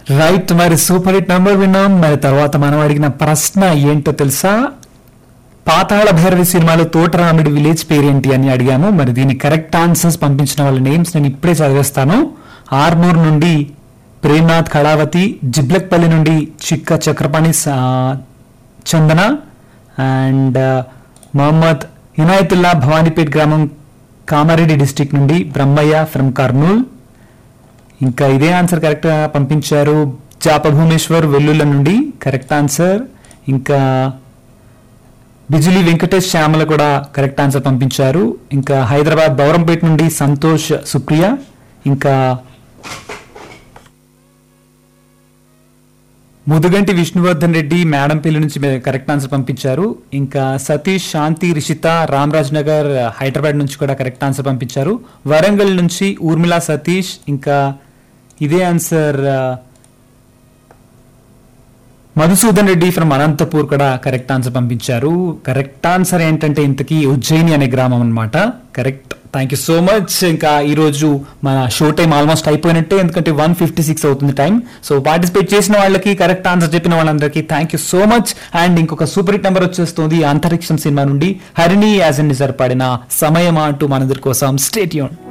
right మరి super hit number విన్నాం మరి తర్వాత మనం అడిగిన ప్రశ్న ఏంటో తెలుసా పాతాళ భైరవి సినిమాలో తోటరాముడి విలేజ్ పేరేంటి అని అడిగాము మరి దీని కరెక్ట్ ఆన్సర్స్ పంపించిన వాళ్ళ నేమ్స్ నేను ఇప్పుడే చదివేస్తాను ఆర్మూర్ నుండి ప్రేమ్నాథ్ కళావతి జిబ్లక్పల్లి నుండి చిక్క చక్రపాణి సా- చందన అండ్ మొహమ్మద్ ఇనాయతుల్లా భవానీపేట్ గ్రామం కామారెడ్డి డిస్టిక్ నుండి బ్రహ్మయ్య ఫ్రమ్ కర్నూల్ ఇంకా ఇదే ఆన్సర్ కరెక్ట్ గా పంపించారు జాప భూమేశ్వర్ వెల్లుల నుండి కరెక్ట్ ఆన్సర్ ఇంకా బిజిలీ వెంకటేష్ శ్యామల కూడా కరెక్ట్ ఆన్సర్ పంపించారు ఇంకా హైదరాబాద్ బౌరంపేట నుండి సంతోష్ సుప్రియ ఇంకా ముదుగంటి విష్ణువర్ధన్ రెడ్డి మేడంపల్లి నుంచి మే- కరెక్ట్ ఆన్సర్ పంపించారు ఇంకా సతీష్ శాంతి రిషిత రామరాజ్ నగర్ హైదరాబాద్ నుంచి కూడా కరెక్ట్ ఆన్సర్ పంపించారు వరంగల్ నుంచి ఊర్మిళ సతీష్ ఇంకా ఇదే ఆన్సర్ ఆ, మధుసూదన్ రెడ్డి ఫ్రమ్ అనంతపూర్ కూడా కరెక్ట్ ఆన్సర్ పంపించారు కరెక్ట్ ఆన్సర్ ఏంటంటే ఇంతకీ ఉజ్జయిని అనే గ్రామం అన్నమాట correct thank you so much ఇంకా ఈ రోజు మన షో టైం ఆల్మోస్ట్ అయిపోయినట్టే ఎందుకంటే వన్ ఫిఫ్టీ సిక్స్ అవుతుంది టైం సో పార్టిసిపేట్ చేసిన వాళ్ళకి కరెక్ట్ ఆన్సర్ చెప్పిన వాళ్ళందరికీ thank you so much and ఇంకొక సూపర్ హిట్ నెంబర్ వచ్చేస్తుంది అంతరిక్షం సినిమా నుండి హరిణి యాజ్ ఎన్ నిజర్ పాడిన సమయమా అంటూ మనందరి కోసం స్టేట్ యూన్